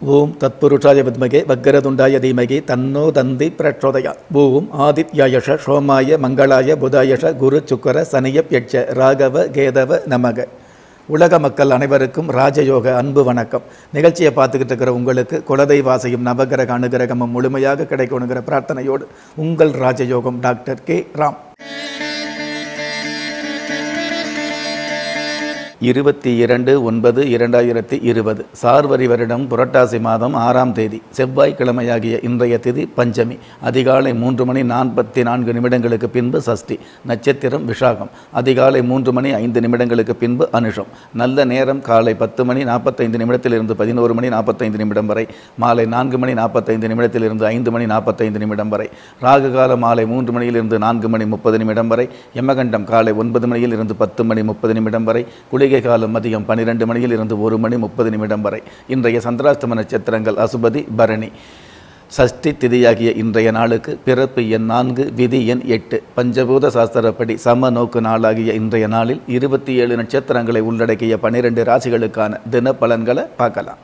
ஓம் தத்புருஷாய வித்மகே வக்கரதுண்டாய தீமகி தன்னோ தந்தி பிரச்சோதயா ஓம் ஆதித்யாயஷ சோமாய மங்களாய புதாயஷ குரு சுக்கர சனிய யட்ச ராகவ கேதவ நமக உலக மக்கள் அனைவருக்கும் ராஜயோக அன்பு வணக்கம் நிகழ்ச்சியை பார்த்துக்கிட்டு இருக்கிற உங்களுக்கு குலதெய்வாசையும் நவகிரக அனுகிரகமும் முழுமையாக கிடைக்கணுங்கிற பிரார்த்தனையோடு உங்கள் ராஜயோகம் டாக்டர் கே ராம் இருபத்தி இரண்டு ஒன்பது இரண்டாயிரத்தி இருபது சார்வரி வருடம் புரட்டாசி மாதம் ஆறாம் தேதி செவ்வாய்க்கிழமையாகிய இன்றைய திதி பஞ்சமி அதிகாலை மூன்று மணி நாற்பத்தி நான்கு நிமிடங்களுக்கு பின்பு சஷ்டி நட்சத்திரம் விஷாகம் அதிகாலை மூன்று மணி ஐந்து நிமிடங்களுக்கு பின்பு அனுஷம் நல்ல நேரம் காலை பத்து மணி நாற்பத்தைந்து நிமிடத்திலிருந்து பதினோரு மணி நாற்பத்தைந்து நிமிடம் வரை மாலை நான்கு மணி நாற்பத்தைந்து நிமிடத்திலிருந்து ஐந்து மணி நாற்பத்தைந்து நிமிடம் வரை ராகு கால மாலை மூன்று மணியிலிருந்து நான்கு மணி முப்பது நிமிடம் வரை யமகண்டம் காலை ஒன்பது மணியில் இருந்து பத்து மணி முப்பது நிமிடம் வரை குளிகை காலம் மதியம் பன்னிரெண்டு மணியில் இருந்து ஒரு மணி முப்பது நிமிடம் வரை இன்றைய சந்திராஷ்டம நட்சத்திரங்கள் அசுபதி பரணி சஷ்டி திதியாகிய இன்றைய நாளுக்கு பிறப்பு எண் நான்கு விதி எண் எட்டு பஞ்சபூத சாஸ்திரப்படி சம நோக்கு நாளாகிய இன்றைய நாளில் இருபத்தி ஏழு நட்சத்திரங்களை உள்ளடக்கிய பன்னிரெண்டு ராசிகளுக்கான தின பலன்களை பார்க்கலாம்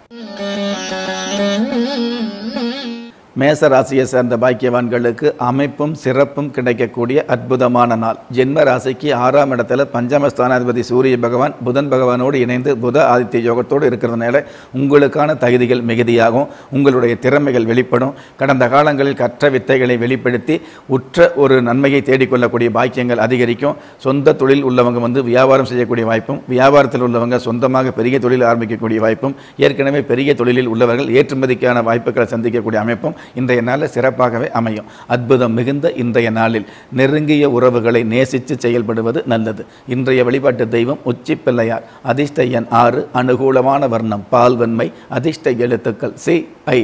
மேச ராசியை சேர்ந்த பாக்கியவான்களுக்கு அமைப்பும் சிறப்பும் கிடைக்கக்கூடிய அற்புதமான நாள் ஜென்ம ராசிக்கு ஆறாம் இடத்துல பஞ்சமஸ்தானாதிபதி சூரிய பகவான் புதன் பகவானோடு இணைந்து புத ஆதித்ய யோகத்தோடு இருக்கிறதுனால உங்களுக்கான தகுதிகள் மிகுதியாகும் உங்களுடைய திறமைகள் வெளிப்படும் கடந்த காலங்களில் கற்ற வித்தைகளை வெளிப்படுத்தி உற்ற ஒரு நன்மையை தேடிக்கொள்ளக்கூடிய பாக்கியங்கள் அதிகரிக்கும் சொந்த தொழில் உள்ளவங்க வந்து வியாபாரம் செய்யக்கூடிய வாய்ப்பும் வியாபாரத்தில் உள்ளவங்க சொந்தமாக பெரிய தொழில் ஆரம்பிக்கக்கூடிய வாய்ப்பும் ஏற்கனவே பெரிய தொழிலில் உள்ளவர்கள் ஏற்றுமதிக்கான வாய்ப்புகளை சந்திக்கக்கூடிய அமைப்பும் இன்றைய நாளில் சிறப்பாகவே அமையும் அற்புதம் மிகுந்த இன்றைய நாளில் நெருங்கிய உறவுகளை நேசித்து செயல்படுவது நல்லது இன்றைய வழிபாட்டு தெய்வம் உச்சி பிள்ளையார் அதிர்ஷ்ட எண் ஆறு அனுகூலமான வர்ணம் பால்வன்மை அதிர்ஷ்ட எழுத்துக்கள் சி ஐ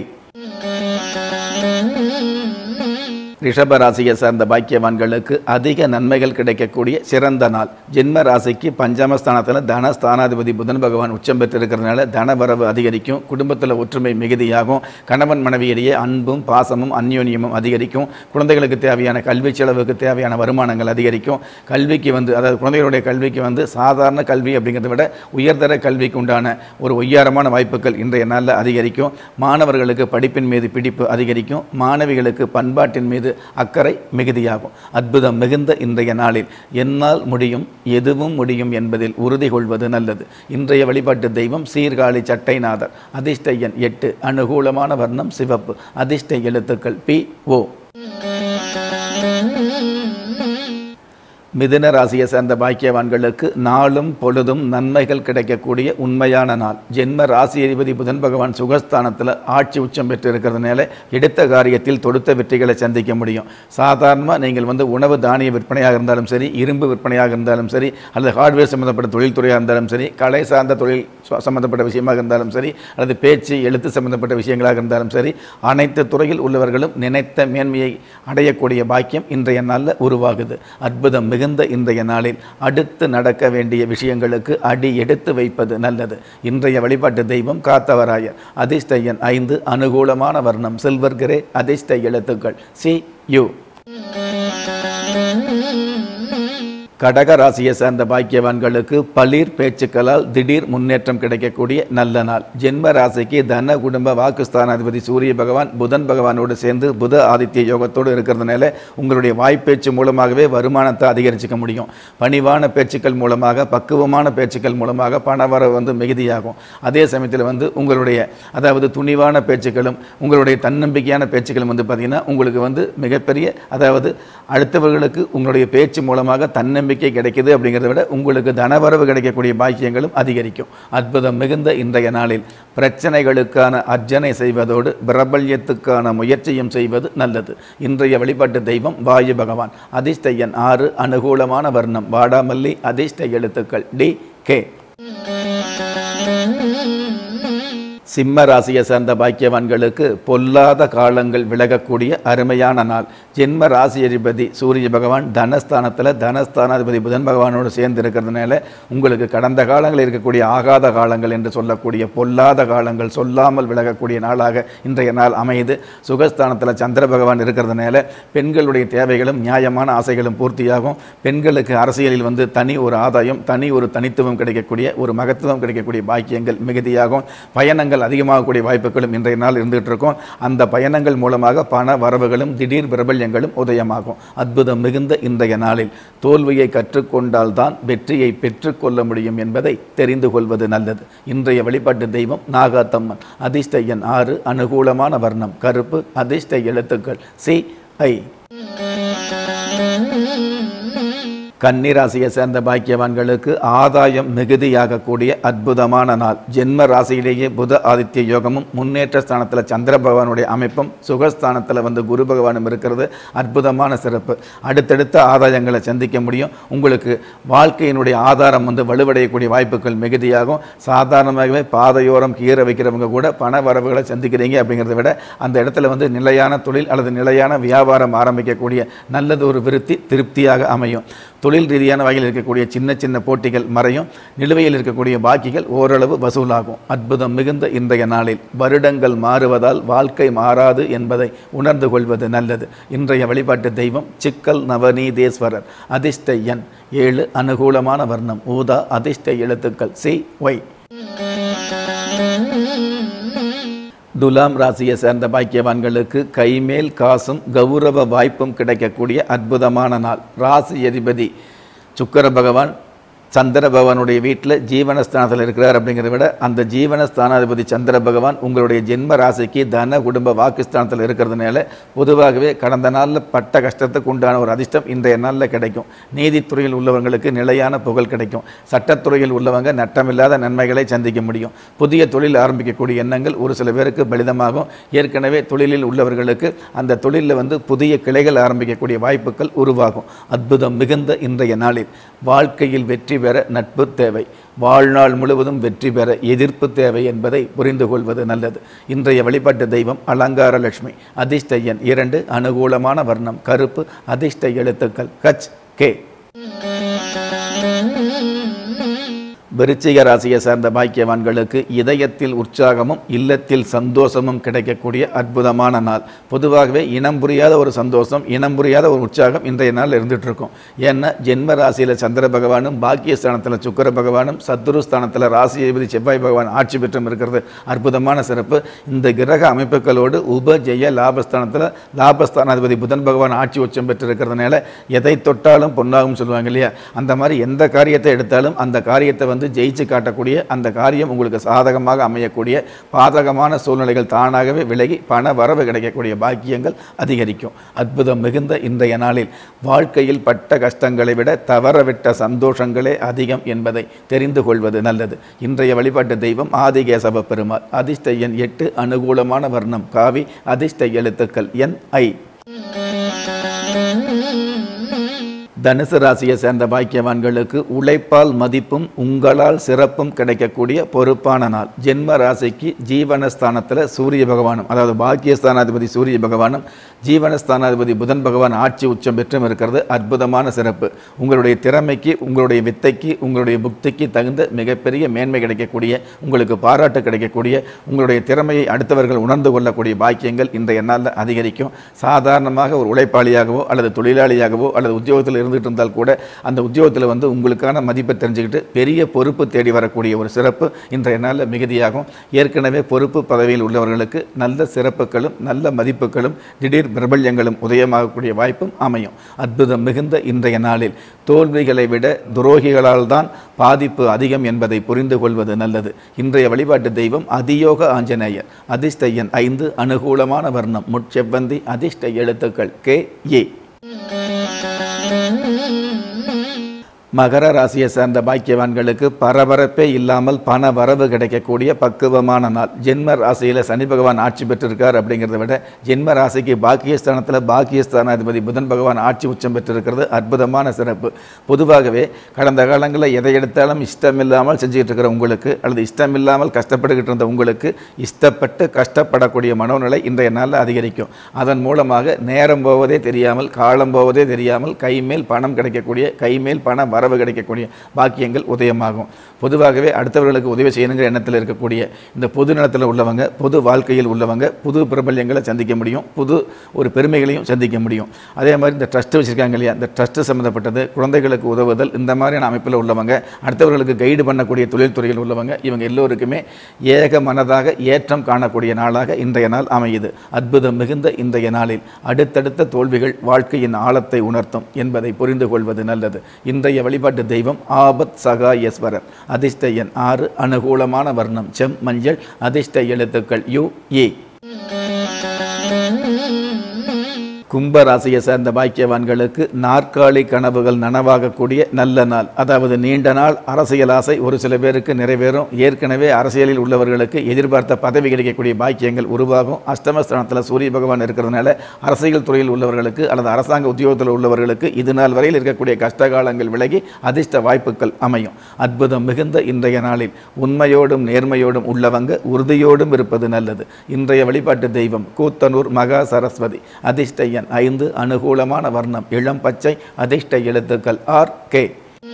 ரிஷப ராசியை சார்ந்த பாக்கியவான்களுக்கு அதிக நன்மைகள் கிடைக்கக்கூடிய சிறந்த நாள் ஜென்ம ராசிக்கு பஞ்சமஸ்தானத்தில் தனஸ்தானாதிபதி புதன் பகவான் உச்சம் பெற்றிருக்கிறதுனால தனவரவு அதிகரிக்கும் குடும்பத்தில் ஒற்றுமை மிகுதியாகும் கணவன் மனைவியிடையே அன்பும் பாசமும் அந்யோன்யமும் அதிகரிக்கும் குழந்தைகளுக்கு தேவையான கல்வி செலவுக்கு தேவையான வருமானங்கள் அதிகரிக்கும் கல்விக்கு வந்து அதாவது குழந்தைகளுடைய கல்விக்கு வந்து சாதாரண கல்வி அப்படிங்கிறத விட உயர்தர கல்விக்கு உண்டான ஒரு ஒய்யாரமான வாய்ப்புகள் இன்றைய நாளில் அதிகரிக்கும் மாணவர்களுக்கு படிப்பின் மீது பிடிப்பு அதிகரிக்கும் மாணவிகளுக்கு பண்பாட்டின் மீது அக்கறை மிகுதியாகும் அற்புதம் மிகுந்த இன்றைய நாளில் என்னால் முடியும் எதுவும் முடியும் என்பதில் உறுதி கொள்வது நல்லது இன்றைய வழிபாட்டு தெய்வம் சீர்காழி சட்டைநாதர் அதிர்ஷ்ட எண் எட்டு அனுகூலமான வர்ணம் சிவப்பு அதிர்ஷ்ட எழுத்துக்கள் பி ஓ மிதுன ராசியை சேர்ந்த பாக்கியவான்களுக்கு நாளும் பொழுதும் நன்மைகள் கிடைக்கக்கூடிய உண்மையான நாள் ஜென்ம ராசி அதிபதி புதன் பகவான் சுகஸ்தானத்தில் ஆட்சி உச்சம் பெற்று இருக்கிறதுனால எடுத்த காரியத்தில் தொடுத்த வெற்றிகளை சந்திக்க முடியும் சாதாரணமாக நீங்கள் வந்து உணவு தானிய விற்பனையாக இருந்தாலும் சரி இரும்பு விற்பனையாக இருந்தாலும் சரி அல்லது ஹார்ட்வேர் சம்மந்தப்பட்ட தொழில்துறையாக இருந்தாலும் சரி கலை சார்ந்த தொழில் சம்மந்தப்பட்ட விஷயமாக இருந்தாலும் சரி அல்லது பேச்சு எழுத்து சம்மந்தப்பட்ட விஷயங்களாக இருந்தாலும் சரி அனைத்து துறையில் உள்ளவர்களும் நினைத்த மேன்மையை அடையக்கூடிய பாக்கியம் இன்றைய நாளில் உருவாகுது அற்புதம் மிகுந்த இன்றைய நாளில் அடுத்து நடக்க வேண்டிய விஷயங்களுக்கு அடி எடுத்து வைப்பது நல்லது இன்றைய வழிபாட்டு தெய்வம் காத்தவராயர் அதிர்ஷ்ட எண் ஐந்து அனுகூலமான வர்ணம் சில்வர் கிரே அதிர்ஷ்ட எழுத்துக்கள் சி யு கடக ராசியை சேர்ந்த பாக்கியவான்களுக்கு பளிர் பேச்சுக்களால் திடீர் முன்னேற்றம் கிடைக்கக்கூடிய நல்ல நாள் ஜென்ம ராசிக்கு தன குடும்ப வாக்குஸ்தானாதிபதி சூரிய பகவான் புதன் பகவானோடு சேர்ந்து புத ஆதித்ய யோகத்தோடு இருக்கிறதுனால உங்களுடைய வாய்ப்பேச்சு மூலமாகவே வருமானத்தை அதிகரிச்சுக்க முடியும் பணிவான பேச்சுக்கள் மூலமாக பக்குவமான பேச்சுக்கள் மூலமாக பணவரவு வந்து மிகுதியாகும் அதே சமயத்தில் வந்து உங்களுடைய அதாவது துணிவான பேச்சுக்களும் உங்களுடைய தன்னம்பிக்கையான பேச்சுக்களும் வந்து பார்த்திங்கன்னா உங்களுக்கு வந்து மிகப்பெரிய அதாவது அடுத்தவர்களுக்கு உங்களுடைய பேச்சு மூலமாக தன்னம்பிக்கை கிடைக்குது அப்படிங்கிறத விட உங்களுக்கு தனவரவு கிடைக்கக்கூடிய பாக்கியங்களும் அதிகரிக்கும் அற்புதம் மிகுந்த இன்றைய நாளில் பிரச்சனைகளுக்கான அர்ச்சனை செய்வதோடு பிரபல்யத்துக்கான முயற்சியும் செய்வது நல்லது இன்றைய வழிபாட்டு தெய்வம் வாயு பகவான் அதிர்ஷ்ட எண் ஆறு அனுகூலமான வர்ணம் வாடாமல்லி அதிர்ஷ்ட எழுத்துக்கள் டி கே சிம்ம ராசியை சேர்ந்த பாக்கியவான்களுக்கு பொல்லாத காலங்கள் விலகக்கூடிய அருமையான நாள் ஜென்ம ராசி அதிபதி சூரிய பகவான் தனஸ்தானத்தில் தனஸ்தானாதிபதி புதன் பகவானோடு சேர்ந்து இருக்கிறதுனால உங்களுக்கு கடந்த காலங்களில் இருக்கக்கூடிய ஆகாத காலங்கள் என்று சொல்லக்கூடிய பொல்லாத காலங்கள் சொல்லாமல் விலகக்கூடிய நாளாக இன்றைய நாள் அமையுது சுகஸ்தானத்தில் சந்திர பகவான் இருக்கிறதுனால பெண்களுடைய தேவைகளும் நியாயமான ஆசைகளும் பூர்த்தியாகும் பெண்களுக்கு அரசியலில் வந்து தனி ஒரு ஆதாயம் தனி ஒரு தனித்துவம் கிடைக்கக்கூடிய ஒரு மகத்துவம் கிடைக்கக்கூடிய பாக்கியங்கள் மிகுதியாகும் பயணங்கள் பயணங்கள் அதிகமாகக்கூடிய வாய்ப்புகளும் இன்றைய நாள் இருந்துகிட்டு இருக்கும் அந்த பயணங்கள் மூலமாக பண வரவுகளும் திடீர் பிரபல்யங்களும் உதயமாகும் அற்புதம் மிகுந்த இன்றைய நாளில் தோல்வியை கற்றுக்கொண்டால்தான் வெற்றியை பெற்றுக்கொள்ள முடியும் என்பதை தெரிந்து கொள்வது நல்லது இன்றைய வழிபாட்டு தெய்வம் நாகாத்தம்மன் அதிர்ஷ்ட எண் ஆறு அனுகூலமான வர்ணம் கருப்பு அதிர்ஷ்ட எழுத்துக்கள் சி ஐ கன்னிராசியை சேர்ந்த பாக்கியவான்களுக்கு ஆதாயம் மிகுதியாகக்கூடிய அற்புதமான நாள் ஜென்ம ராசியிலேயே புத ஆதித்ய யோகமும் முன்னேற்ற ஸ்தானத்தில் சந்திர பகவானுடைய அமைப்பும் சுகஸ்தானத்தில் வந்து குரு பகவானும் இருக்கிறது அற்புதமான சிறப்பு அடுத்தடுத்த ஆதாயங்களை சந்திக்க முடியும் உங்களுக்கு வாழ்க்கையினுடைய ஆதாரம் வந்து வலுவடையக்கூடிய வாய்ப்புகள் மிகுதியாகும் சாதாரணமாகவே பாதையோரம் கீரை வைக்கிறவங்க கூட பண வரவுகளை சந்திக்கிறீங்க அப்படிங்கிறத விட அந்த இடத்துல வந்து நிலையான தொழில் அல்லது நிலையான வியாபாரம் ஆரம்பிக்கக்கூடிய நல்லது ஒரு விருத்தி திருப்தியாக அமையும் தொழில் ரீதியான வகையில் இருக்கக்கூடிய சின்ன சின்ன போட்டிகள் மறையும் நிலுவையில் இருக்கக்கூடிய பாக்கிகள் ஓரளவு வசூலாகும் அற்புதம் மிகுந்த இன்றைய நாளில் வருடங்கள் மாறுவதால் வாழ்க்கை மாறாது என்பதை உணர்ந்து கொள்வது நல்லது இன்றைய வழிபாட்டு தெய்வம் சிக்கல் நவநீதேஸ்வரர் அதிர்ஷ்ட எண் ஏழு அனுகூலமான வர்ணம் ஊதா அதிர்ஷ்ட எழுத்துக்கள் சி ஒய் துலாம் ராசியை சேர்ந்த பாக்கியவான்களுக்கு கைமேல் காசும் கௌரவ வாய்ப்பும் கிடைக்கக்கூடிய அற்புதமான நாள் ராசி அதிபதி சுக்கர பகவான் சந்திர பகவானுடைய வீட்டில் ஜீவனஸ்தானத்தில் இருக்கிறார் அப்படிங்கிறத விட அந்த ஜீவனஸ்தானாதிபதி சந்திர பகவான் உங்களுடைய ஜென்ம ராசிக்கு தன குடும்ப வாக்குஸ்தானத்தில் இருக்கிறதுனால பொதுவாகவே கடந்த நாளில் பட்ட கஷ்டத்துக்கு உண்டான ஒரு அதிர்ஷ்டம் இன்றைய நாளில் கிடைக்கும் நீதித்துறையில் உள்ளவங்களுக்கு நிலையான புகழ் கிடைக்கும் சட்டத்துறையில் உள்ளவங்க நட்டமில்லாத நன்மைகளை சந்திக்க முடியும் புதிய தொழில் ஆரம்பிக்கக்கூடிய எண்ணங்கள் ஒரு சில பேருக்கு பலிதமாகும் ஏற்கனவே தொழிலில் உள்ளவர்களுக்கு அந்த தொழிலில் வந்து புதிய கிளைகள் ஆரம்பிக்கக்கூடிய வாய்ப்புகள் உருவாகும் அற்புதம் மிகுந்த இன்றைய நாளில் வாழ்க்கையில் வெற்றி பெற நட்பு தேவை வாழ்நாள் முழுவதும் வெற்றி பெற எதிர்ப்பு தேவை என்பதை புரிந்து கொள்வது நல்லது இன்றைய வழிபாட்டு தெய்வம் அலங்கார லட்சுமி அதிர்ஷ்ட எண் இரண்டு அனுகூலமான வர்ணம் கருப்பு அதிர்ஷ்ட எழுத்துக்கள் கச் கே விருச்சிக ராசியை சார்ந்த பாக்கியவான்களுக்கு இதயத்தில் உற்சாகமும் இல்லத்தில் சந்தோஷமும் கிடைக்கக்கூடிய அற்புதமான நாள் பொதுவாகவே இனம் புரியாத ஒரு சந்தோஷம் இனம் புரியாத ஒரு உற்சாகம் இன்றைய நாள் இருந்துட்டு இருக்கும் ஏன்னா ஜென்ம ராசியில் சந்திர பகவானும் பாக்கியஸ்தானத்தில் சுக்கர பகவானும் சத்துருஸ்தானத்தில் ராசி அதிபதி செவ்வாய் பகவான் ஆட்சி பெற்றும் இருக்கிறது அற்புதமான சிறப்பு இந்த கிரக அமைப்புகளோடு உப ஜெய லாபஸ்தானத்தில் லாபஸ்தானாதிபதி புதன் பகவான் ஆட்சி உச்சம் பெற்றிருக்கிறதுனால எதை தொட்டாலும் பொன்னாகும் சொல்லுவாங்க இல்லையா அந்த மாதிரி எந்த காரியத்தை எடுத்தாலும் அந்த காரியத்தை வந்து ஜெயிச்சு காட்டக்கூடிய அந்த காரியம் உங்களுக்கு சாதகமாக அமையக்கூடிய பாதகமான சூழ்நிலைகள் தானாகவே விலகி பண வரவு கிடைக்கக்கூடிய பாக்கியங்கள் அதிகரிக்கும் அற்புதம் மிகுந்த இன்றைய நாளில் வாழ்க்கையில் பட்ட கஷ்டங்களை விட தவறவிட்ட சந்தோஷங்களே அதிகம் என்பதை தெரிந்து கொள்வது நல்லது இன்றைய வழிபாட்டு தெய்வம் ஆதிகேசவ பெருமாள் அதிர்ஷ்ட எண் எட்டு அனுகூலமான வர்ணம் காவி அதிர்ஷ்ட எழுத்துக்கள் என் ஐ தனுசு ராசியை சேர்ந்த பாக்கியவான்களுக்கு உழைப்பால் மதிப்பும் உங்களால் சிறப்பும் கிடைக்கக்கூடிய பொறுப்பான நாள் ஜென்ம ராசிக்கு ஜீவனஸ்தானத்தில் சூரிய பகவானும் அதாவது பாக்கியஸ்தானாதிபதி சூரிய பகவானும் ஜீவனஸ்தானாதிபதி புதன் பகவான் ஆட்சி உச்சம் பெற்றும் இருக்கிறது அற்புதமான சிறப்பு உங்களுடைய திறமைக்கு உங்களுடைய வித்தைக்கு உங்களுடைய புக்திக்கு தகுந்த மிகப்பெரிய மேன்மை கிடைக்கக்கூடிய உங்களுக்கு பாராட்டு கிடைக்கக்கூடிய உங்களுடைய திறமையை அடுத்தவர்கள் உணர்ந்து கொள்ளக்கூடிய பாக்கியங்கள் இன்றைய நாளில் அதிகரிக்கும் சாதாரணமாக ஒரு உழைப்பாளியாகவோ அல்லது தொழிலாளியாகவோ அல்லது உத்தியோகத்தில் இருந்துகிட்டு இருந்தால் கூட அந்த உத்தியோகத்தில் வந்து உங்களுக்கான மதிப்பை தெரிஞ்சுக்கிட்டு பெரிய பொறுப்பு தேடி வரக்கூடிய ஒரு சிறப்பு இன்றைய நாளில் மிகுதியாகும் ஏற்கனவே பொறுப்பு பதவியில் உள்ளவர்களுக்கு நல்ல சிறப்புகளும் நல்ல மதிப்புகளும் திடீர் பிரபல்யங்களும் உதயமாகக்கூடிய வாய்ப்பும் அமையும் அற்புதம் மிகுந்த இன்றைய நாளில் தோல்விகளை விட துரோகிகளால் தான் பாதிப்பு அதிகம் என்பதை புரிந்து கொள்வது நல்லது இன்றைய வழிபாட்டு தெய்வம் அதியோக ஆஞ்சநேயர் அதிர்ஷ்ட எண் ஐந்து அனுகூலமான வர்ணம் முட்செவ்வந்தி அதிர்ஷ்ட எழுத்துக்கள் கே ஏ மகர ராசியை சேர்ந்த பாக்கியவான்களுக்கு பரபரப்பே இல்லாமல் பண வரவு கிடைக்கக்கூடிய பக்குவமான நாள் ஜென்ம ராசியில் சனி பகவான் ஆட்சி பெற்றிருக்கார் அப்படிங்கிறத விட ஜென்ம ராசிக்கு பாக்கியஸ்தானத்தில் பாக்கியஸ்தானாதிபதி புதன் பகவான் ஆட்சி உச்சம் பெற்றிருக்கிறது அற்புதமான சிறப்பு பொதுவாகவே கடந்த காலங்களில் எதை எடுத்தாலும் இஷ்டமில்லாமல் செஞ்சுக்கிட்டு இருக்கிற உங்களுக்கு அல்லது இஷ்டமில்லாமல் கஷ்டப்பட்டுக்கிட்டு இருந்த உங்களுக்கு இஷ்டப்பட்டு கஷ்டப்படக்கூடிய மனோநிலை இன்றைய நாளில் அதிகரிக்கும் அதன் மூலமாக நேரம் போவதே தெரியாமல் காலம் போவதே தெரியாமல் கைமேல் பணம் கிடைக்கக்கூடிய கைமேல் பண வரவு கிடைக்கக்கூடிய பாக்கியங்கள் உதயமாகும் பொதுவாகவே அடுத்தவர்களுக்கு உதவி செய்யணுங்கிற எண்ணத்தில் இருக்கக்கூடிய இந்த பொது நலத்தில் உள்ளவங்க பொது வாழ்க்கையில் உள்ளவங்க புது பிரபல்யங்களை சந்திக்க முடியும் புது ஒரு பெருமைகளையும் சந்திக்க முடியும் அதே மாதிரி இந்த ட்ரஸ்ட் வச்சுருக்காங்க இல்லையா இந்த ட்ரஸ்ட்டு சம்மந்தப்பட்டது குழந்தைகளுக்கு உதவுதல் இந்த மாதிரியான அமைப்பில் உள்ளவங்க அடுத்தவர்களுக்கு கைடு பண்ணக்கூடிய தொழில்துறையில் உள்ளவங்க இவங்க எல்லோருக்குமே ஏக மனதாக ஏற்றம் காணக்கூடிய நாளாக இன்றைய நாள் அமையுது அற்புதம் மிகுந்த இன்றைய நாளில் அடுத்தடுத்த தோல்விகள் வாழ்க்கையின் ஆழத்தை உணர்த்தும் என்பதை புரிந்து கொள்வது நல்லது இன்றைய வழிபாட்டு தெய்வம் ஆபத் சகாயஸ்வரர் அதிர்ஷ்ட எண் ஆறு அனுகூலமான வர்ணம் செம் மஞ்சள் அதிர்ஷ்ட எழுத்துக்கள் யு ஏ கும்ப ராசியை சேர்ந்த பாக்கியவான்களுக்கு நாற்காலி கனவுகள் நனவாகக்கூடிய நல்ல நாள் அதாவது நீண்ட நாள் அரசியல் ஆசை ஒரு சில பேருக்கு நிறைவேறும் ஏற்கனவே அரசியலில் உள்ளவர்களுக்கு எதிர்பார்த்த பதவி கிடைக்கக்கூடிய பாக்கியங்கள் உருவாகும் அஷ்டமஸ்தானத்தில் சூரிய பகவான் இருக்கிறதுனால அரசியல் துறையில் உள்ளவர்களுக்கு அல்லது அரசாங்க உத்தியோகத்தில் உள்ளவர்களுக்கு இது நாள் வரையில் இருக்கக்கூடிய கஷ்டகாலங்கள் விலகி அதிர்ஷ்ட வாய்ப்புகள் அமையும் அற்புதம் மிகுந்த இன்றைய நாளில் உண்மையோடும் நேர்மையோடும் உள்ளவங்க உறுதியோடும் இருப்பது நல்லது இன்றைய வழிபாட்டு தெய்வம் கூத்தனூர் மகா சரஸ்வதி அதிர்ஷ்ட எண் ஐந்து அனுகூலமான வர்ணம் இளம் பச்சை அதிர்ஷ்ட எழுத்துக்கள் ஆர் கே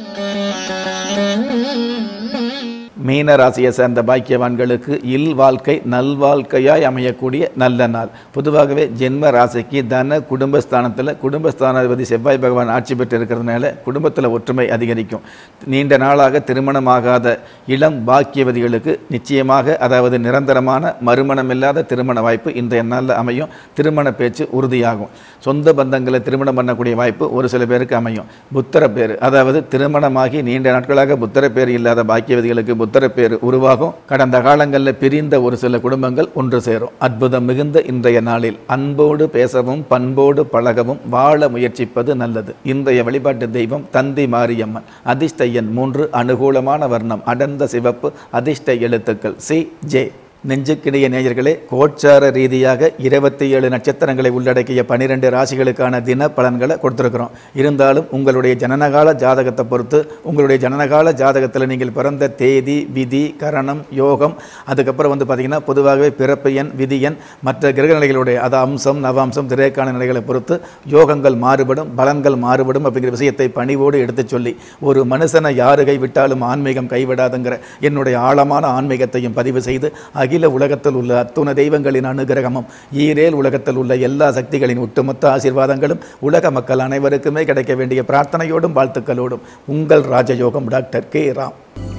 மீன ராசியை சேர்ந்த பாக்கியவான்களுக்கு இல் வாழ்க்கை நல்வாழ்க்கையாய் அமையக்கூடிய நல்ல நாள் பொதுவாகவே ஜென்ம ராசிக்கு தன குடும்பஸ்தானத்தில் குடும்பஸ்தானாதிபதி செவ்வாய் பகவான் ஆட்சி பெற்று இருக்கிறதுனால குடும்பத்தில் ஒற்றுமை அதிகரிக்கும் நீண்ட நாளாக திருமணமாகாத இளம் பாக்கியவதிகளுக்கு நிச்சயமாக அதாவது நிரந்தரமான மறுமணமில்லாத திருமண வாய்ப்பு இன்றைய நாளில் அமையும் திருமண பேச்சு உறுதியாகும் சொந்த பந்தங்களை திருமணம் பண்ணக்கூடிய வாய்ப்பு ஒரு சில பேருக்கு அமையும் புத்தர பேர் அதாவது திருமணமாகி நீண்ட நாட்களாக புத்தர பேர் இல்லாத பாக்கியவதிகளுக்கு புத்தர பேர் உருவாகும் கடந்த காலங்களில் பிரிந்த ஒரு சில குடும்பங்கள் ஒன்று சேரும் அற்புதம் மிகுந்த இன்றைய நாளில் அன்போடு பேசவும் பண்போடு பழகவும் வாழ முயற்சிப்பது நல்லது இன்றைய வழிபாட்டு தெய்வம் தந்தி மாரியம்மன் அதிர்ஷ்ட எண் மூன்று அனுகூலமான வர்ணம் அடர்ந்த சிவப்பு அதிர்ஷ்ட எழுத்துக்கள் சி ஜே நெஞ்சுக்கிடைய நேயர்களே கோச்சார ரீதியாக இருபத்தி ஏழு நட்சத்திரங்களை உள்ளடக்கிய பனிரெண்டு ராசிகளுக்கான தின பலன்களை கொடுத்துருக்குறோம் இருந்தாலும் உங்களுடைய ஜனனகால ஜாதகத்தை பொறுத்து உங்களுடைய ஜனனகால ஜாதகத்தில் நீங்கள் பிறந்த தேதி விதி கரணம் யோகம் அதுக்கப்புறம் வந்து பார்த்திங்கன்னா பொதுவாகவே பிறப்பு எண் விதி எண் மற்ற கிரக நிலைகளுடைய அது அம்சம் நவாம்சம் திரைக்கான நிலைகளை பொறுத்து யோகங்கள் மாறுபடும் பலன்கள் மாறுபடும் அப்படிங்கிற விஷயத்தை பணிவோடு எடுத்துச் சொல்லி ஒரு மனுஷனை யாரு கைவிட்டாலும் ஆன்மீகம் கைவிடாதுங்கிற என்னுடைய ஆழமான ஆன்மீகத்தையும் பதிவு செய்து அகில உலகத்தில் உள்ள அத்துண தெய்வங்களின் அனுகிரகமும் ஈரேல் உலகத்தில் உள்ள எல்லா சக்திகளின் ஒட்டுமொத்த ஆசீர்வாதங்களும் உலக மக்கள் அனைவருக்குமே கிடைக்க வேண்டிய பிரார்த்தனையோடும் வாழ்த்துக்களோடும் உங்கள் ராஜயோகம் டாக்டர் கே ராம்